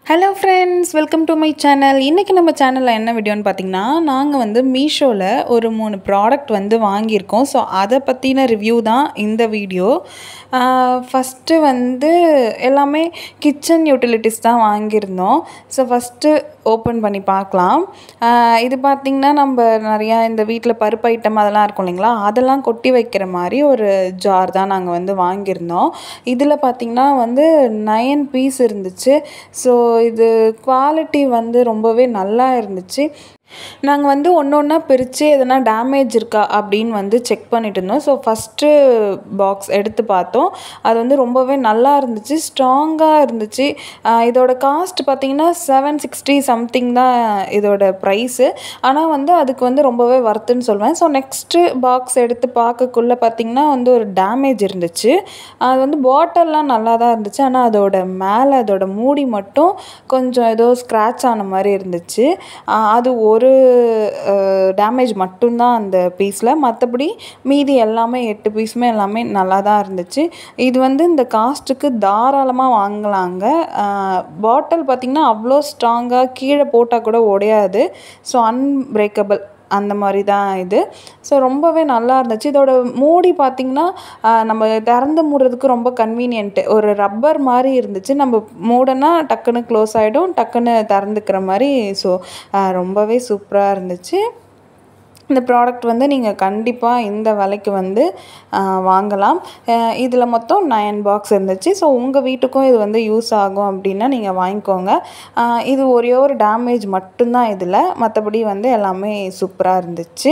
hello friends welcome to my channel இன்றைக்கி நம்ம சேனலில் என்ன வீடியோன்னு பார்த்தீங்கன்னா நாங்கள் வந்து மீஷோவில் ஒரு மூணு ப்ராடக்ட் வந்து வாங்கியிருக்கோம் ஸோ அதை பற்றின ரிவ்யூ தான் இந்த வீடியோ ஃபஸ்ட்டு வந்து எல்லாமே கிச்சன் யூட்டிலிட்டிஸ் தான் வாங்கியிருந்தோம் ஸோ ஃபஸ்ட்டு ஓப்பன் பண்ணி பார்க்கலாம் ஆஹ் இது பார்த்திங்கன்னா நம்ம நிறையா இந்த வீட்டில் பருப்பு ஐட்டம் அதெல்லாம் இருக்கும் இல்லைங்களா அதெல்லாம் கொட்டி வைக்கிற மாதிரி ஒரு ஜார் தான் நாங்கள் வந்து வாங்கியிருந்தோம் இதில் பார்த்திங்கன்னா வந்து நயன் பீஸ் இருந்துச்சு ஸோ இது குவாலிட்டி வந்து ரொம்பவே நல்லா இருந்துச்சு நாங்கள் வந்து ஒன்று ஒன்றா பிரித்து எதனா டேமேஜ் இருக்கா அப்படின்னு வந்து செக் பண்ணிட்டு இருந்தோம் ஸோ ஃபஸ்ட்டு பாக்ஸ் எடுத்து பார்த்தோம் அது வந்து ரொம்பவே நல்லா இருந்துச்சு ஸ்ட்ராங்காக இருந்துச்சு ஆஹ் இதோட காஸ்ட் பார்த்தீங்கன்னா செவன் சிக்ஸ்டி சம்திங் தான் இதோட ப்ரைஸு ஆனால் வந்து அதுக்கு வந்து ரொம்பவே வர்த்துன்னு சொல்லுவேன் ஸோ நெக்ஸ்ட்டு பாக்ஸ் எடுத்து பார்க்கக்குள்ளே பார்த்தீங்கன்னா வந்து ஒரு டேமேஜ் இருந்துச்சு அது வந்து பாட்டில்லாம் நல்லா தான் இருந்துச்சு ஆனால் அதோட மேலே அதோட மூடி மட்டும் கொஞ்சம் ஏதோ ஸ்க்ராட்ச் ஆன மாதிரி இருந்துச்சு ஆஹ் அது ஒரு டேமேஜ் மட்டும்தான் அந்த பீஸில் மற்றபடி மீதி எல்லாமே எட்டு பீஸுமே எல்லாமே நல்லா தான் இருந்துச்சு இது வந்து இந்த காஸ்ட்டுக்கு தாராளமாக வாங்கலாங்க பாட்டில் பார்த்திங்கன்னா அவ்வளோ ஸ்ட்ராங்காக கீழே போட்டால் கூட உடையாது ஸோ அன்பிரேக்கபிள் அந்த மாதிரி தான் இது ஸோ ரொம்பவே நல்லா இருந்துச்சு இதோட மூடி பார்த்திங்கன்னா நம்ம திறந்து மூடுறதுக்கு ரொம்ப கன்வீனியன்ட்டு ஒரு ரப்பர் மாதிரி இருந்துச்சு நம்ம மூடனா டக்குன்னு க்ளோஸ் ஆகிடும் டக்குன்னு திறந்துக்கிற மாதிரி ஸோ ரொம்பவே சூப்பராக இருந்துச்சு இந்த ப்ராடக்ட் வந்து நீங்கள் கண்டிப்பாக இந்த விலைக்கு வந்து ஆஹ், வாங்கலாம் இதில் மொத்தம் நயன் பாக்ஸ் இருந்துச்சு ஸோ உங்கள் வீட்டுக்கும் இது வந்து யூஸ் ஆகும் அப்படின்னா நீங்கள் வாங்கிக்கோங்க ஆஹ், இது ஒரே ஒரு டேமேஜ் மட்டும்தான் இதில் மற்றபடி வந்து எல்லாமே சூப்பராக இருந்துச்சு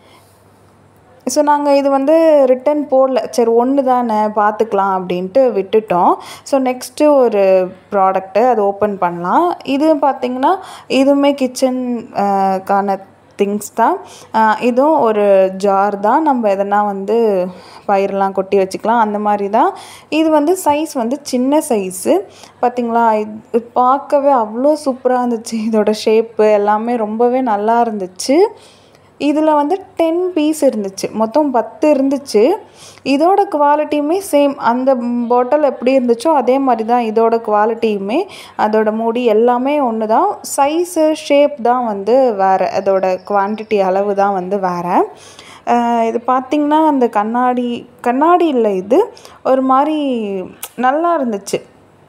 ஸோ நாங்கள் இது வந்து ரிட்டன் போடல சரி ஒன்று தானே பார்த்துக்கலாம் அப்படின்ட்டு விட்டுட்டோம் ஸோ நெக்ஸ்ட்டு ஒரு ப்ராடக்ட்டு அது ஓப்பன் பண்ணலாம் இது பார்த்திங்கன்னா இதுவுமே கிச்சன் கான திங்ஸ் தான் ஆஹ் இதுவும் ஒரு ஜார் தான் நம்ம எதனா வந்து பயிரெலாம் கொட்டி வச்சுக்கலாம் அந்த மாதிரி தான் இது வந்து சைஸ் வந்து சின்ன சைஸு பார்த்திங்களா இது பார்க்கவே அவ்வளோ சூப்பராக இருந்துச்சு இதோட ஷேப்பு எல்லாமே ரொம்பவே நல்லா இருந்துச்சு இதில் வந்து டென் பீஸ் இருந்துச்சு மொத்தம் பத்து இருந்துச்சு இதோட குவாலிட்டியுமே சேம் அந்த பாட்டில் எப்படி இருந்துச்சோ அதே மாதிரி தான் இதோட குவாலிட்டியுமே அதோட மூடி எல்லாமே ஒன்று தான் சைஸு ஷேப் தான் வந்து வேறு அதோட குவான்டிட்டி அளவு தான் வந்து வேறு இது பார்த்திங்கன்னா அந்த கண்ணாடி கண்ணாடி இல்லை இது ஒரு மாதிரி நல்லா இருந்துச்சு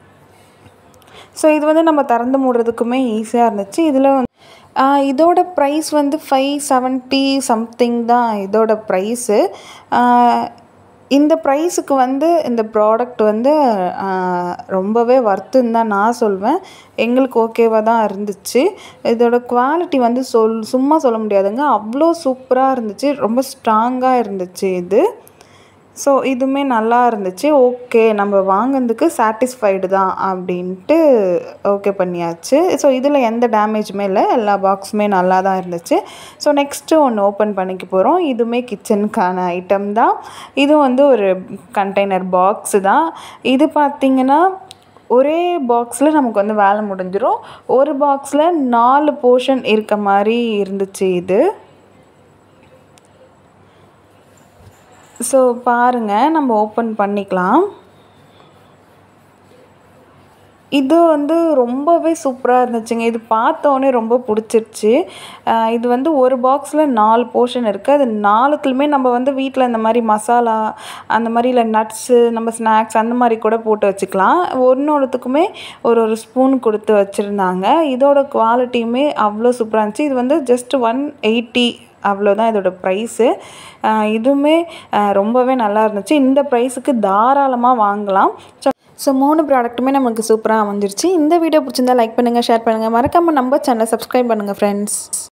ஸோ இது வந்து நம்ம திறந்து மூடுறதுக்குமே ஈஸியாக இருந்துச்சு இதில் வந்து ஆஹ் இதோட ப்ரைஸ் வந்து ஃபைவ் செவன்ட்டி சம்திங் தான் இதோட ப்ரைஸு இந்த ப்ரைஸுக்கு வந்து இந்த ப்ராடக்ட் வந்து ஆஹ் ரொம்பவே வர்த்துன்னு தான் நான் சொல்வேன் எங்களுக்கு ஓகேவாக தான் இருந்துச்சு இதோட குவாலிட்டி வந்து சொல் சும்மா சொல்ல முடியாதுங்க அவ்வளோ சூப்பராக இருந்துச்சு ரொம்ப ஸ்ட்ராங்காக இருந்துச்சு இது ஸோ இதுவுமே நல்லா இருந்துச்சு ஓகே நம்ம வாங்கினதுக்கு சாட்டிஸ்ஃபைடு தான் அப்படின்ட்டு ஓகே பண்ணியாச்சு ஸோ இதில் எந்த டேமேஜுமே இல்லை எல்லா பாக்ஸுமே நல்லா தான் இருந்துச்சு ஸோ நெக்ஸ்ட்டு ஒன்று ஓப்பன் பண்ணிக்க போகிறோம் இதுவுமே கிச்சனுக்கான ஐட்டம் தான் இது வந்து ஒரு கண்டெய்னர் பாக்ஸு தான் இது பார்த்திங்கன்னா ஒரே பாக்ஸில் நமக்கு வந்து வேலை முடிஞ்சிடும் ஒரு பாக்ஸில் நாலு போர்ஷன் இருக்க மாதிரி இருந்துச்சு இது ஸோ பாருங்கள் நம்ம ஓப்பன் பண்ணிக்கலாம் இது வந்து ரொம்பவே சூப்பராக இருந்துச்சுங்க இது பார்த்தோன்னே ரொம்ப பிடிச்சிருச்சு ஆஹ் இது வந்து ஒரு பாக்ஸில் நாலு போர்ஷன் இருக்குது அது நாலுத்துலையுமே நம்ம வந்து வீட்டில் இந்த மாதிரி மசாலா அந்த மாதிரி இல்லை நட்ஸு நம்ம ஸ்நாக்ஸ் அந்த மாதிரி கூட போட்டு வச்சுக்கலாம் ஒன்று ஒன்றுத்துக்குமே ஒரு ஒரு ஸ்பூன் கொடுத்து வச்சுருந்தாங்க இதோட குவாலிட்டியுமே அவ்வளோ சூப்பராக இருந்துச்சு இது வந்து ஜஸ்ட் ஒன் எயிட்டி அவ்வளோதான் இதோட ப்ரைஸு இதுவுமே ஆஹ் ரொம்பவே நல்லா இருந்துச்சு இந்த ப்ரைஸுக்கு தாராளமாக வாங்கலாம் ஸோ ஸோ மூணு ப்ராடக்ட்டுமே நமக்கு சூப்பராக அமைஞ்சிருச்சு இந்த வீடியோ பிடிச்சிருந்தா லைக் பண்ணுங்கள் ஷேர் பண்ணுங்கள் மறக்காமல் நம்ம சேனலை சப்ஸ்கிரைப் பண்ணுங்கள் ஃப்ரெண்ட்ஸ்